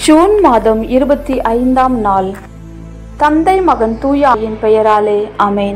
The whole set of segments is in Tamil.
ஜூன் மாதம் இருபத்தி ஐந்தாம் நாள் தந்தை மகன் தூயாவின் பெயராலே அமேன்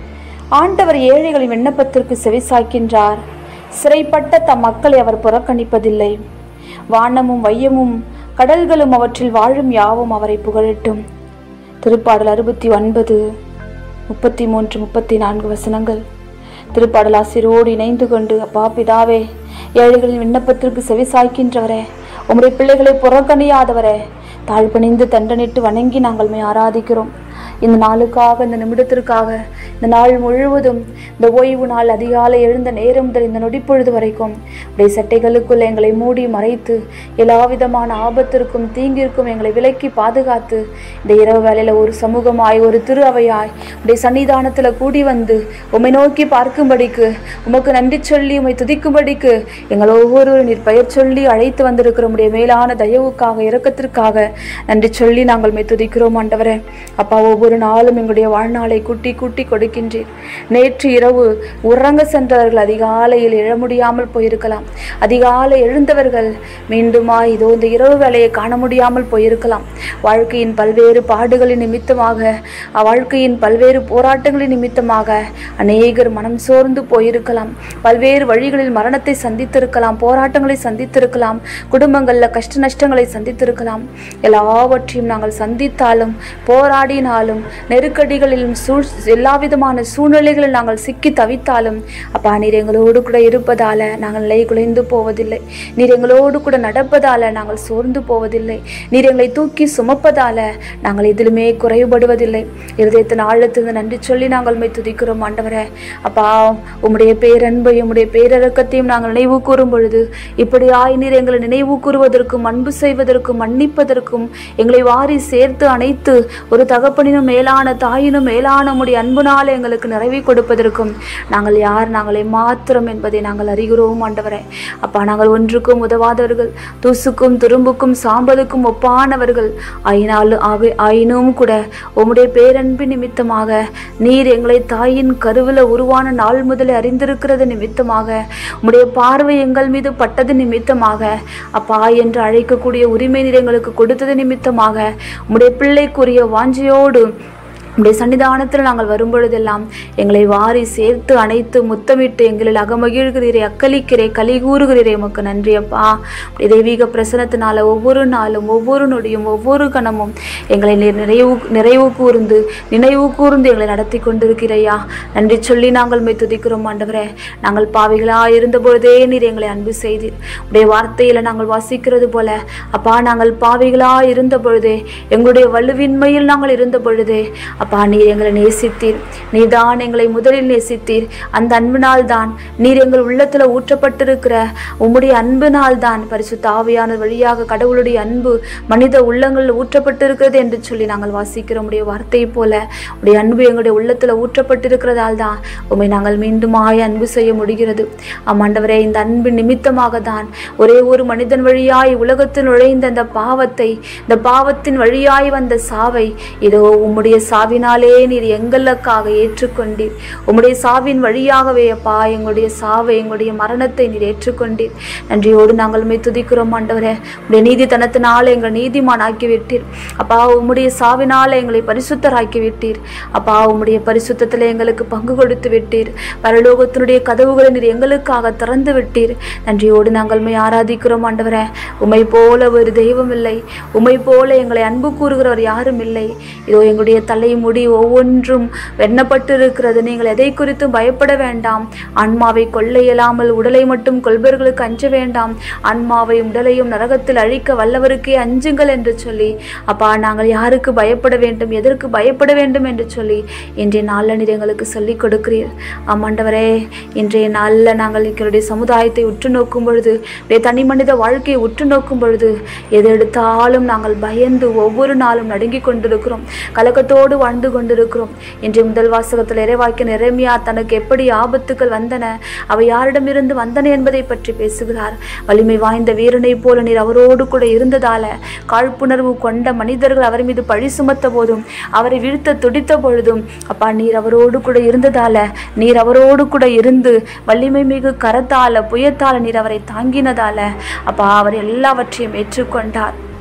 ஆண்டவர் ஏழைகளின் விண்ணப்பத்திற்கு செவிசாய்க்கின்றார் சிறைப்பட்ட தம் மக்களை அவர் புறக்கணிப்பதில்லை வானமும் வையமும் கடல்களும் அவற்றில் வாழும் யாவும் அவரை புகழட்டும் திருப்பாடல் அறுபத்தி ஒன்பது முப்பத்தி மூன்று முப்பத்தி நான்கு வசனங்கள் திருப்பாடல் ஆசிரோடு இணைந்து கொண்டு அப்பா பிதாவே ஏழைகளின் விண்ணப்பத்திற்கு செவிசாய்க்கின்றவரே உம்முடைய பிள்ளைகளை புறக்கணியாதவரே தாழ்பணிந்து தண்டனிட்டு வணங்கி நாங்கள் மே ஆராதிக்கிறோம் இந்த நாளுக்காக இந்த நிமிடத்திற்காக இந்த நாள் முழுவதும் இந்த ஓய்வு நாள் அதிகாலை எழுந்த நேரம் முதல் இந்த நொடிப்பொழுது வரைக்கும் உடைய சட்டைகளுக்குள் எங்களை மூடி மறைத்து எல்லா விதமான ஆபத்திற்கும் தீங்கிற்கும் எங்களை விலக்கி பாதுகாத்து இந்த இரவு வேளையில ஒரு சமூகமாய் ஒரு திரு அவையாய் உடைய சன்னிதானத்துல கூடி வந்து உம்மை நோக்கி பார்க்கும்படிக்கு உமக்கு நன்றி சொல்லி உம்மை துதிக்கும்படிக்கு எங்கள் ஒவ்வொருவரும் நீர் பெயர் சொல்லி அழைத்து வந்திருக்கிற உடைய மேலான தயவுக்காக இரக்கத்திற்காக நன்றி சொல்லி நாங்கள் மை துதிக்கிறோம் ஆண்டவரே அப்பா ஒவ்வொரு நாளும் எங்களுடைய வாழ்நாளை கூட்டி கூட்டி கொடுக்கின்றீர் நேற்று இரவு உறங்க சென்றவர்கள் அதிகாலையில் எழ முடியாமல் போயிருக்கலாம் அதிகாலை எழுந்தவர்கள் மீண்டுமா இதோ இந்த இரவு வேலையை காண முடியாமல் போயிருக்கலாம் வாழ்க்கையின் பல்வேறு பாடுகளின் நிமித்தமாக வாழ்க்கையின் பல்வேறு போராட்டங்களின் நிமித்தமாக அநேகர் மனம் சோர்ந்து போயிருக்கலாம் பல்வேறு வழிகளில் மரணத்தை சந்தித்திருக்கலாம் போராட்டங்களை சந்தித்திருக்கலாம் குடும்பங்களில் கஷ்ட நஷ்டங்களை சந்தித்திருக்கலாம் எல்லாவற்றையும் நாங்கள் சந்தித்தாலும் போராடினாலும் நெருக்கடிகளிலும் சூழ் எல்லா விதமான சூழ்நிலைகளில் நாங்கள் சிக்கி தவித்தாலும் அப்பா நீர் எங்களோடு கூட இருப்பதால நாங்கள் நிலை குலைந்து போவதில்லை நீர் எங்களோடு கூட நடப்பதால நாங்கள் சோர்ந்து போவதில்லை நீர் எங்களை தூக்கி சுமப்பதால நாங்கள் எதிலுமே குறைபடுவதில்லை இருதயத்தின் ஆழத்திலிருந்து நன்றி சொல்லி நாங்கள் மை துதிக்கிறோம் ஆண்டவரே அப்பா உம்முடைய பேரன்பையும் உம்முடைய பேரரக்கத்தையும் நாங்கள் நினைவு கூறும் பொழுது இப்படியாய் நீர் எங்களை நினைவு கூறுவதற்கும் அன்பு செய்வதற்கும் மன்னிப்பதற்கும் எங்களை வாரி சேர்த்து அணைத்து ஒரு தகப்பனினும் மேலான தாயினும் மேலான உம்முடைய அன்புனால எங்களுக்கு நிறைவை கொடுப்பதற்கும் நாங்கள் யார் நாங்களை மாத்திரம் என்பதை நாங்கள் அறிகிறோம் ஆண்டவரே அப்பா நாங்கள் ஒன்றுக்கும் உதவாதவர்கள் தூசுக்கும் துரும்புக்கும் சாம்பலுக்கும் ஒப்பானவர்கள் ஆயினாலும் ஆக ஆயினும் கூட உம்முடைய பேரன்பின் நிமித்தமாக நீர் எங்களை தாயின் கருவில உருவான நாள் முதலே அறிந்திருக்கிறது நிமித்தமாக உம்முடைய பார்வை எங்கள் மீது பட்டது நிமித்தமாக அப்பா என்று அழைக்கக்கூடிய உரிமை நீர் எங்களுக்கு கொடுத்தது நிமித்தமாக உம்முடைய பிள்ளைக்குரிய வாஞ்சையோடு உடைய சன்னிதானத்தில் நாங்கள் வரும்பொழுதெல்லாம் எங்களை வாரி சேர்த்து அணைத்து முத்தமிட்டு எங்களில் அகமகிழ்கிறீரே அக்களிக்கிறே கலி கூறுகிறீரே உமக்கு நன்றி அப்பா உடைய தெய்வீக பிரசனத்தினால ஒவ்வொரு நாளும் ஒவ்வொரு நொடியும் ஒவ்வொரு கணமும் எங்களை நீர் நிறைவு நிறைவு கூர்ந்து நினைவு கூர்ந்து எங்களை நடத்தி கொண்டிருக்கிறையா நன்றி சொல்லி நாங்கள் மெய் துதிக்கிறோம் ஆண்டவரே நாங்கள் பாவிகளாக இருந்த பொழுதே நீர் எங்களை அன்பு செய்தீர் உடைய வார்த்தையில நாங்கள் வாசிக்கிறது போல அப்பா நாங்கள் பாவிகளாக இருந்த பொழுதே எங்களுடைய வலுவின்மையில் நாங்கள் இருந்த பொழுதே அப்பா நீர் எங்களை நேசித்தீர் நீர்தான் எங்களை முதலில் நேசித்தீர் அந்த அன்பினால் தான் நீர் எங்கள் உள்ளத்துல ஊற்றப்பட்டிருக்கிற உம்முடைய அன்பினால் தான் பரிசுத்த ஆவியானவர் வழியாக கடவுளுடைய அன்பு மனித உள்ளங்களில் ஊற்றப்பட்டிருக்கிறது என்று சொல்லி நாங்கள் வாசிக்கிறோம் உடைய வார்த்தை போல உடைய அன்பு எங்களுடைய உள்ளத்துல ஊற்றப்பட்டிருக்கிறதால் தான் உம்மை நாங்கள் மீண்டுமாய் அன்பு செய்ய முடிகிறது ஆமாண்டவரே இந்த அன்பின் நிமித்தமாக தான் ஒரே ஒரு மனிதன் வழியாய் உலகத்தில் நுழைந்த அந்த பாவத்தை இந்த பாவத்தின் வழியாய் வந்த சாவை இதோ உம்முடைய சாவினாலே நீர் எங்களுக்காக ஏற்றுக்கொண்டீர் உம்முடைய சாவின் வழியாகவே அப்பா எங்களுடைய சாவை எங்களுடைய மரணத்தை நீர் ஏற்றுக்கொண்டீர் நன்றியோடு நாங்கள் மெய் துதிக்கிறோம் ஆண்டவரே உடைய நீதித்தனத்தினால எங்களை நீதிமான் ஆக்கி விட்டீர் அப்பா உம்முடைய சாவினால எங்களை பரிசுத்தராக்கி விட்டீர் அப்பா உம்முடைய பரிசுத்தத்தில் எங்களுக்கு பங்கு கொடுத்து விட்டீர் பரலோகத்தினுடைய கதவுகளை நீர் எங்களுக்காக திறந்து விட்டீர் நன்றியோடு நாங்கள் மெய் ஆராதிக்கிறோம் ஆண்டவரே உம்மை போல ஒரு தெய்வம் இல்லை உம்மை போல எங்களை அன்பு கூறுகிறவர் யாரும் இல்லை இதோ எங்களுடைய தலை முடி ஒவ்வொன்றும் வெண்ணப்பட்டு இருக்கிறது நீங்கள் எதை குறித்தும் பயப்பட வேண்டாம் ஆன்மாவை கொள்ள இயலாமல் உடலை மட்டும் கொள்பவர்களுக்கு அஞ்ச வேண்டாம் ஆன்மாவையும் உடலையும் நரகத்தில் அழிக்க வல்லவருக்கே அஞ்சுங்கள் என்று சொல்லி அப்பா நாங்கள் யாருக்கு பயப்பட வேண்டும் எதற்கு பயப்பட வேண்டும் என்று சொல்லி இன்றைய நாளில் நீர் எங்களுக்கு சொல்லிக் கொடுக்கிறீர் ஆமாண்டவரே இன்றைய நாளில் நாங்கள் எங்களுடைய சமுதாயத்தை உற்று நோக்கும் பொழுது உடைய தனி மனித வாழ்க்கையை உற்று நோக்கும் பொழுது எது எடுத்தாலும் நாங்கள் பயந்து ஒவ்வொரு நாளும் நடுங்கிக் கொண்டிருக்கிறோம் கலக்கத்தோடு வாழ்ந்து கொண்டிருக்கிறோம் இன்றைய முதல் வாசகத்தில் இறைவாக்கிய நிறமியா தனக்கு எப்படி ஆபத்துக்கள் வந்தன அவை யாரிடமிருந்து வந்தன என்பதை பற்றி பேசுகிறார் வலிமை வாய்ந்த வீரனை போல நீர் அவரோடு கூட இருந்ததால காழ்ப்புணர்வு கொண்ட மனிதர்கள் அவர் மீது பழி சுமத்த போதும் அவரை வீழ்த்த துடித்த பொழுதும் அப்பா நீர் அவரோடு கூட இருந்ததால நீர் அவரோடு கூட இருந்து வலிமை மிகு கரத்தால புயத்தால நீர் அவரை தாங்கினதால அப்பா அவர் எல்லாவற்றையும் ஏற்றுக்கொண்டார்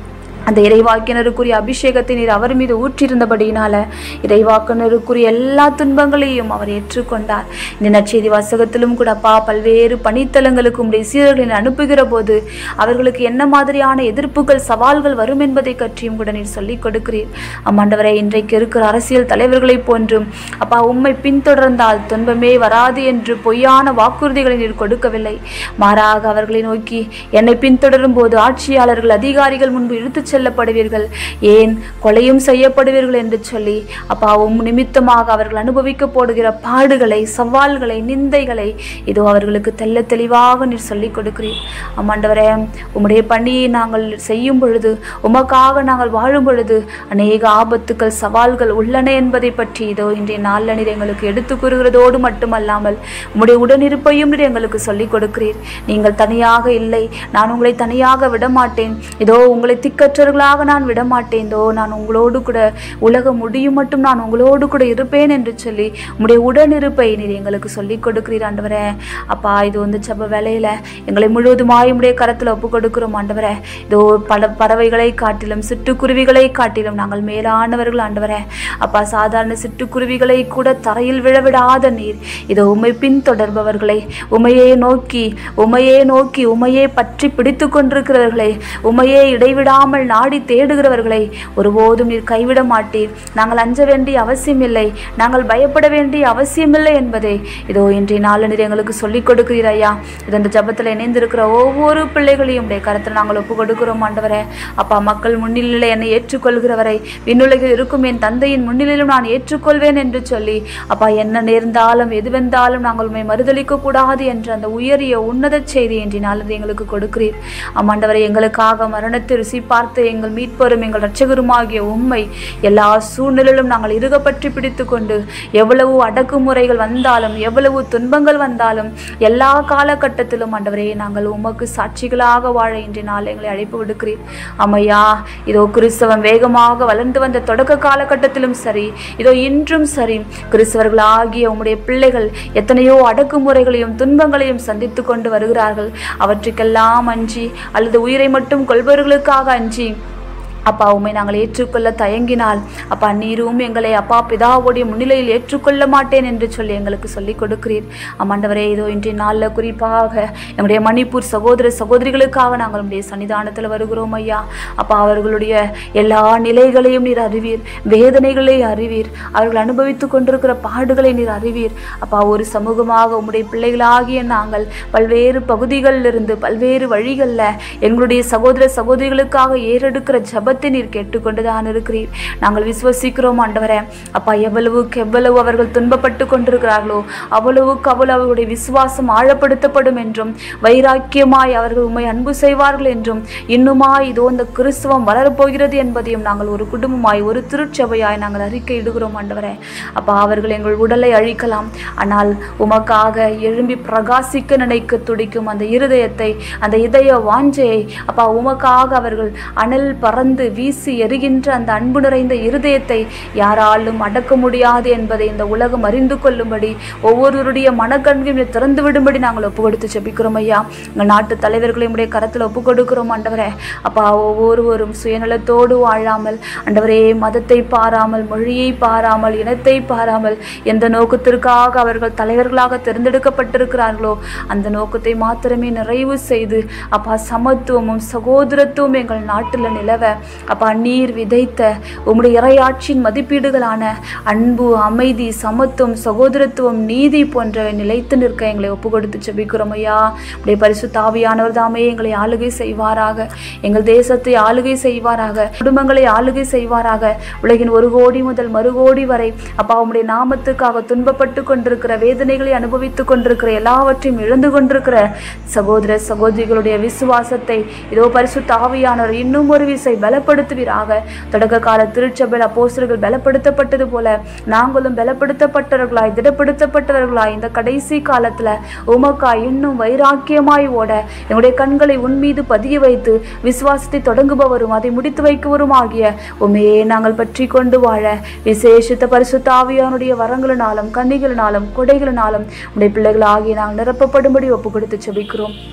அந்த இறைவாக்கினருக்குரிய அபிஷேகத்தை நீர் அவர் மீது ஊற்றிருந்தபடியினால இறைவாக்கினருக்குரிய எல்லா துன்பங்களையும் அவர் ஏற்றுக்கொண்டார் இந்த நற்செய்தி வாசகத்திலும் கூட அப்பா பல்வேறு பணித்தலங்களுக்கு உடைய சீரர்களை அனுப்புகிற போது அவர்களுக்கு என்ன மாதிரியான எதிர்ப்புகள் சவால்கள் வரும் என்பதை பற்றியும் கூட நீர் சொல்லிக் கொடுக்கிறீர் அம்மாண்டவரை இன்றைக்கு இருக்கிற அரசியல் தலைவர்களைப் போன்றும் அப்பா உம்மை பின்தொடர்ந்தால் துன்பமே வராது என்று பொய்யான வாக்குறுதிகளை நீர் கொடுக்கவில்லை மாறாக அவர்களை நோக்கி என்னை பின்தொடரும் போது ஆட்சியாளர்கள் அதிகாரிகள் முன்பு இழுத்துச் செல்லப்படுவீர்கள் ஏன் கொலையும் செய்யப்படுவீர்கள் என்று சொல்லி அப்பா உம் நிமித்தமாக அவர்கள் அனுபவிக்க போடுகிற பாடுகளை சவால்களை நிந்தைகளை இதோ அவர்களுக்கு தெல்ல தெளிவாக நீர் சொல்லிக் கொடுக்கிறீர் அம்மாண்டவரே உம்முடைய பணியை நாங்கள் செய்யும் பொழுது உமக்காக நாங்கள் வாழும் பொழுது அநேக ஆபத்துக்கள் சவால்கள் உள்ளன என்பதை பற்றி இதோ இன்றைய நாளில் நீர் எங்களுக்கு எடுத்து கூறுகிறதோடு மட்டுமல்லாமல் உம்முடைய உடனிருப்பையும் நீர் எங்களுக்கு சொல்லிக் கொடுக்கிறீர் நீங்கள் தனியாக இல்லை நான் உங்களை தனியாக விடமாட்டேன் இதோ உங்களை திக்கற்றவர்களாக நான் விடமாட்டேன் இதோ நான் உங்களோடு கூட உலகம் முடியும் மட்டும் நான் உங்களோடு கூட இருப்பேன் என்று சொல்லி உம்முடைய உடனிருப்பை நீர் எங்களுக்கு சொல்லிக் கொடுக்கிறீர் ஆண்டவரே அப்பா இது வந்து செப்ப வேலையில எங்களை முழுவதுமாய் உம்முடைய கரத்தில் ஒப்பு கொடுக்கிறோம் ஆண்டவரே இதோ பல பறவைகளை காட்டிலும் சிட்டுக்குருவிகளை காட்டிலும் நாங்கள் மேலானவர்கள் ஆண்டவரே அப்பா சாதாரண சிட்டுக்குருவிகளை கூட தரையில் விழவிடாத நீர் இதோ உம்மை பின்தொடர்பவர்களை உமையே நோக்கி உமையே நோக்கி உமையே பற்றி பிடித்து கொண்டிருக்கிறவர்களை உமையே இடைவிடாமல் நாடி தேடுகிறவர்களை ஒருபோதும் நீர் கைவிட மாட்டீர் நாங்கள் அஞ்ச வேண்டிய அவசியமில்லை நாங்கள் பயப்பட வேண்டிய அவசியமில்லை என்பதை இதோ இன்றைய நாளில் நீர் எங்களுக்கு சொல்லிக் கொடுக்கிறீர் ஐயா இதன் ஜபத்தில் இணைந்திருக்கிற ஒவ்வொரு பிள்ளைகளையும் உடைய கருத்தில் நாங்கள் ஒப்பு கொடுக்கிறோம் ஆண்டவரே அப்பா மக்கள் முன்னிலையில் என்னை ஏற்றுக்கொள்கிறவரை விண்ணுலகில் இருக்கும் என் தந்தையின் முன்னிலையிலும் நான் ஏற்றுக்கொள்வேன் என்று சொல்லி அப்பா என்ன நேர்ந்தாலும் எதுவெந்தாலும் நாங்கள் உண்மை மறுதளிக்க கூடாது என்ற அந்த உயரிய உன்னத செய்தி இன்றைய நாளில் எங்களுக்கு கொடுக்கிறீர் ஆமாண்டவரை எங்களுக்காக மரணத்தை ருசி பார்த்து எங்கள் மீட்பரும் எங்கள் இரட்சகருமாகிய உண்மை எல்லா சூழ்நிலையிலும் நாங்கள் இறுக பற்றி பிடித்து கொண்டு எவ்வளவு அடக்குமுறைகள் வந்தாலும் எவ்வளவு துன்பங்கள் வந்தாலும் எல்லா காலகட்டத்திலும் ஆண்டவரே நாங்கள் உமக்கு சாட்சிகளாக வாழ இன்றைய நாள் எங்களை அழைப்பு விடுக்கிறீர் அம்மையா இதோ கிறிஸ்தவம் வேகமாக வளர்ந்து வந்த தொடக்க காலகட்டத்திலும் சரி இதோ இன்றும் சரி கிறிஸ்தவர்களாகிய உம்முடைய பிள்ளைகள் எத்தனையோ அடக்குமுறைகளையும் துன்பங்களையும் சந்தித்து கொண்டு வருகிறார்கள் அவற்றுக்கெல்லாம் அஞ்சி அல்லது உயிரை மட்டும் கொள்பவர்களுக்காக அஞ்சி அப்பா உம்மை நாங்கள் ஏற்றுக்கொள்ள தயங்கினால் அப்பா நீரும் எங்களை அப்பா பிதாவுடைய முன்னிலையில் ஏற்றுக்கொள்ள மாட்டேன் என்று சொல்லி எங்களுக்கு சொல்லிக் கொடுக்கிறீர் ஆமாண்டவரே இதோ இன்றைய நாளில் குறிப்பாக எங்களுடைய மணிப்பூர் சகோதர சகோதரிகளுக்காக நாங்கள் உடைய சன்னிதானத்தில் வருகிறோம் ஐயா அப்பா அவர்களுடைய எல்லா நிலைகளையும் நீர் அறிவீர் வேதனைகளை அறிவீர் அவர்கள் அனுபவித்து கொண்டிருக்கிற பாடுகளை நீர் அறிவீர் அப்பா ஒரு சமூகமாக உம்முடைய பிள்ளைகளாகிய நாங்கள் பல்வேறு பகுதிகளிலிருந்து பல்வேறு வழிகளில் எங்களுடைய சகோதர சகோதரிகளுக்காக ஏறெடுக்கிற ஜபத்தை நீர் கேட்டுக்கொண்டு தான் இருக்கிறீர் நாங்கள் விசுவசிக்கிறோம் ஆண்டவரே அப்பா எவ்வளவுக்கு எவ்வளவு அவர்கள் துன்பப்பட்டு கொண்டிருக்கிறார்களோ அவ்வளவுக்கு அவ்வளவு அவர்களுடைய விசுவாசம் ஆழப்படுத்தப்படும் என்றும் வைராக்கியமாய் அவர்கள் உண்மை அன்பு செய்வார்கள் என்றும் இன்னுமாய் இதோ இந்த கிறிஸ்துவம் வளரப்போகிறது என்பதையும் நாங்கள் ஒரு குடும்பமாய் ஒரு திருச்சபையாய் நாங்கள் அறிக்கை இடுகிறோம் ஆண்டவரே அப்பா அவர்கள் எங்கள் உடலை அழிக்கலாம் ஆனால் உமக்காக எழும்பி பிரகாசிக்க நினைக்க துடிக்கும் அந்த இருதயத்தை அந்த இதய வாஞ்சையை அப்பா உமக்காக அவர்கள் அனல் பறந்து வீசி எரிகின்ற அந்த அன்பு நிறைந்த இருதயத்தை யாராலும் அடக்க முடியாது என்பதை இந்த உலகம் அறிந்து கொள்ளும்படி ஒவ்வொருவருடைய மனக்கண்கையும் நீர் திறந்து விடும்படி நாங்கள் ஒப்பு கொடுத்து ஜெபிக்கிறோம் ஐயா எங்கள் நாட்டு தலைவர்களையும் உடைய கரத்தில் ஒப்பு கொடுக்கிறோம் ஆண்டவரே அப்பா ஒவ்வொருவரும் சுயநலத்தோடு வாழாமல் ஆண்டவரே மதத்தை பாராமல் மொழியை பாராமல் இனத்தை பாராமல் எந்த நோக்கத்திற்காக அவர்கள் தலைவர்களாக தேர்ந்தெடுக்கப்பட்டிருக்கிறார்களோ அந்த நோக்கத்தை மாத்திரமே நிறைவு செய்து அப்பா சமத்துவமும் சகோதரத்துவம் எங்கள் நாட்டில் நிலவ அப்பா நீர் விதைத்த உம்முடைய இறையாட்சியின் மதிப்பீடுகளான அன்பு அமைதி சமத்துவம் சகோதரத்துவம் நீதி போன்றவை நிலைத்து நிற்க எங்களை ஒப்பு கொடுத்து ஜெபிக்கிறோம் ஐயா உடைய பரிசு தாவியானவர் தாமே எங்களை ஆளுகை செய்வாராக எங்கள் தேசத்தை ஆளுகை செய்வாராக குடும்பங்களை ஆளுகை செய்வாராக உலகின் ஒரு கோடி முதல் மறுகோடி வரை அப்பா உம்முடைய நாமத்துக்காக துன்பப்பட்டு கொண்டிருக்கிற வேதனைகளை அனுபவித்துக் கொண்டிருக்கிற எல்லாவற்றையும் இழந்து கொண்டிருக்கிற சகோதர சகோதரிகளுடைய விசுவாசத்தை இதோ பரிசு தாவியானவர் இன்னும் ஒரு விசை பலப்படுத்துவீராக தொடக்க கால திருச்சபையில் அப்போஸ்தலர்கள் பலப்படுத்தப்பட்டது போல நாங்களும் பலப்படுத்தப்பட்டவர்களாய் திடப்படுத்தப்பட்டவர்களாய் இந்த கடைசி காலத்துல உமக்காய் இன்னும் வைராக்கியமாய் ஓட எங்களுடைய கண்களை உன் மீது பதிய வைத்து விசுவாசத்தை தொடங்குபவரும் அதை முடித்து வைக்குவரும் ஆகிய உமையே நாங்கள் பற்றி கொண்டு வாழ விசேஷித்த பரிசுத்த ஆவியானுடைய வரங்களினாலும் கன்னிகளினாலும் கொடைகளினாலும் உடைய பிள்ளைகள் ஆகிய நாங்கள் நிரப்பப்படும்படி ஒப்பு கொடுத்து செபிக்கிறோம்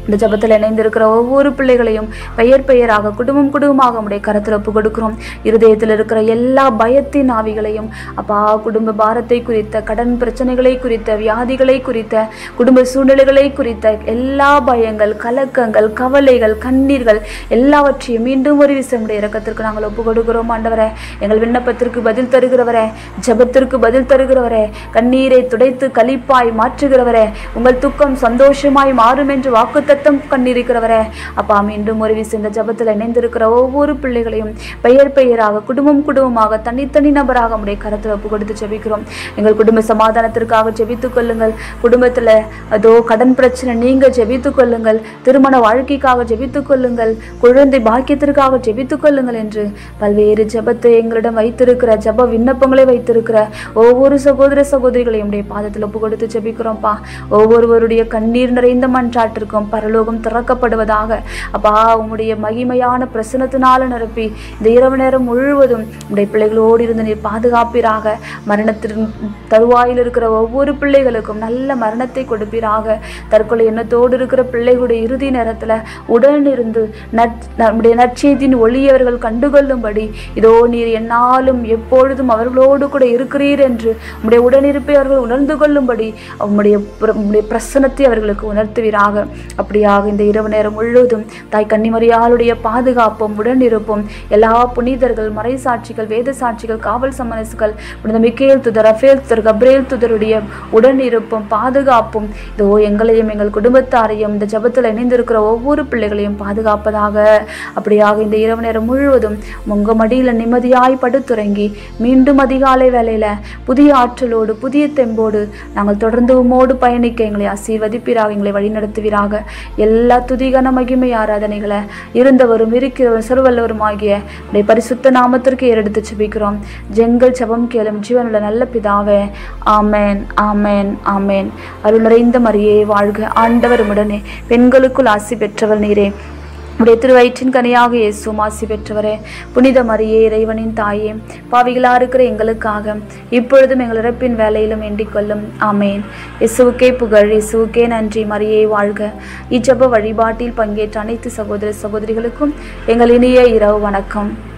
இந்த ஜபத்தில் இணைந்திருக்கிற ஒவ்வொரு பிள்ளைகளையும் பெயர் பெயராக குடும்பம் குடும்பமாக உடைய கரத்தில் ஒப்பு கொடுக்கிறோம் இருதயத்தில் இருக்கிற எல்லா பயத்தின் ஆவிகளையும் அப்பா குடும்ப பாரத்தை குறித்த கடன் பிரச்சனைகளை குறித்த வியாதிகளை குறித்த குடும்ப சூழ்நிலைகளை குறித்த எல்லா பயங்கள் கலக்கங்கள் கவலைகள் கண்ணீர்கள் எல்லாவற்றையும் மீண்டும் ஒரு விஷயம் உடைய இறக்கத்திற்கு நாங்கள் ஒப்பு கொடுக்கிறோம் ஆண்டவரே எங்கள் விண்ணப்பத்திற்கு பதில் தருகிறவரே ஜெபத்திற்கு பதில் தருகிறவரே கண்ணீரை துடைத்து கலிப்பாய் மாற்றுகிறவரே உங்கள் துக்கம் சந்தோஷமாய் மாறும் என்று வாக்குத்தத்தம் கண்டிருக்கிறவரே அப்பா மீண்டும் ஒரு விஷயம் இந்த ஜபத்தில் இணைந்திருக்கிற ஒவ்வொரு பிள்ளைகளையும் பெயர் பெயராக குடும்பம் குடும்பமாக தனித்தனி நபராக உடைய கரத்தில் ஒப்பு கொடுத்து ஜெபிக்கிறோம் எங்கள் குடும்ப சமாதானத்திற்காக ஜெபித்துக் கொள்ளுங்கள் குடும்பத்தில் அதோ கடன் பிரச்சனை நீங்க ஜெபித்துக் கொள்ளுங்கள் திருமண வாழ்க்கைக்காக ஜெபித்துக் கொள்ளுங்கள் குழந்தை பாக்கியத்திற்காக ஜெபித்துக் கொள்ளுங்கள் என்று பல்வேறு ஜெபத்தை எங்களிடம் வைத்திருக்கிற ஜெப விண்ணப்பங்களை வைத்திருக்கிற ஒவ்வொரு சகோதர சகோதரிகளையும் உடைய பாதத்தில் ஒப்பு கொடுத்து ஜெபிக்கிறோம்ப்பா ஒவ்வொருவருடைய கண்ணீர் நிறைந்த மன்றாட்டிற்கும் பரலோகம் திறக்கப்படுவதாக அப்பா உம்முடைய மகிமையான பிரசனத்தினால நிரப்பி இந்த இரவு நேரம் முழுவதும் உடைய பிள்ளைகளோடு இருந்து நீர் பாதுகாப்பீராக மரணத்தின் தருவாயில் இருக்கிற ஒவ்வொரு பிள்ளைகளுக்கும் நல்ல மரணத்தை கொடுப்பீராக தற்கொலை எண்ணத்தோடு இருக்கிற பிள்ளைகளுடைய இறுதி நேரத்தில் உடன் இருந்து நற் நம்முடைய நற்செய்தியின் ஒளியை அவர்கள் கண்டுகொள்ளும்படி இதோ நீர் என்னாலும் எப்பொழுதும் அவர்களோடு கூட இருக்கிறீர் என்று உம்முடைய உடனிருப்பை அவர்கள் உணர்ந்து கொள்ளும்படி உம்முடைய பிர- உம்முடைய பிரசனத்தை அவர்களுக்கு உணர்த்துவீராக அப்படியாக இந்த இரவு நேரம் முழுவதும் தாய் கன்னிமரியாளுடைய பாதுகாப்பும் உடனிருப்பும் எல்லா புனிதர்கள் மறைசாட்சிகள் வேத சாட்சிகள் காவல் சமரசுகள் புனித மிக்கேல் துதர் ரஃபேல் துதர் கப்ரேல் துதருடைய உடனிருப்பும் பாதுகாப்பும் இதோ எங்களையும் எங்கள் குடும்பத்தாரையும் இந்த ஜெபத்தில் இணைந்திருக்கிற ஒவ்வொரு பிள்ளைகளையும் பாதுகாப்பதாக அப்படியாக இந்த இரவு நேரம் முழுவதும் உங்க மடியில் நிம்மதியாய் படுத்துறங்கி மீண்டும் அதிகாலை வேளையில புதிய ஆற்றலோடு புதிய தெம்போடு நாங்கள் தொடர்ந்து உம்மோடு பயணிக்க எங்களை ஆசீர்வதிப்பீராக எங்களை வழிநடத்துவீராக எல்லா துதிகன மகிமை ஆராதனைகளை இருந்தவரும் இருக்கிறவரும் சர்வல்லவரும் ஆகிய உடைய பரிசுத்த நாமத்திற்கு ஏறெடுத்து செபிக்கிறோம் ஜெங்கல் ஜெபம் கேளும் ஜீவனுள்ள நல்ல பிதாவே ஆமென் ஆமென் ஆமென் அருள் நிறைந்த மரியே வாழ்க ஆண்டவர் உடனே பெண்களுக்குள் ஆசி பெற்றவர் நீரே உடைய திருவயிற்றின் கனியாக இயேசுவும் ஆசி பெற்றவரே புனித மரியே இறைவனின் தாயே பாவிகளா இருக்கிற எங்களுக்காக இப்பொழுதும் எங்கள் இறப்பின் வேலையிலும் வேண்டிக் கொள்ளும் ஆமேன் இயேசுவுக்கே புகழ் இயேசுவுக்கே நன்றி மரியே வாழ்க இஜப வழிபாட்டில் பங்கேற்ற அனைத்து சகோதர சகோதரிகளுக்கும் எங்கள் இனிய இரவு வணக்கம்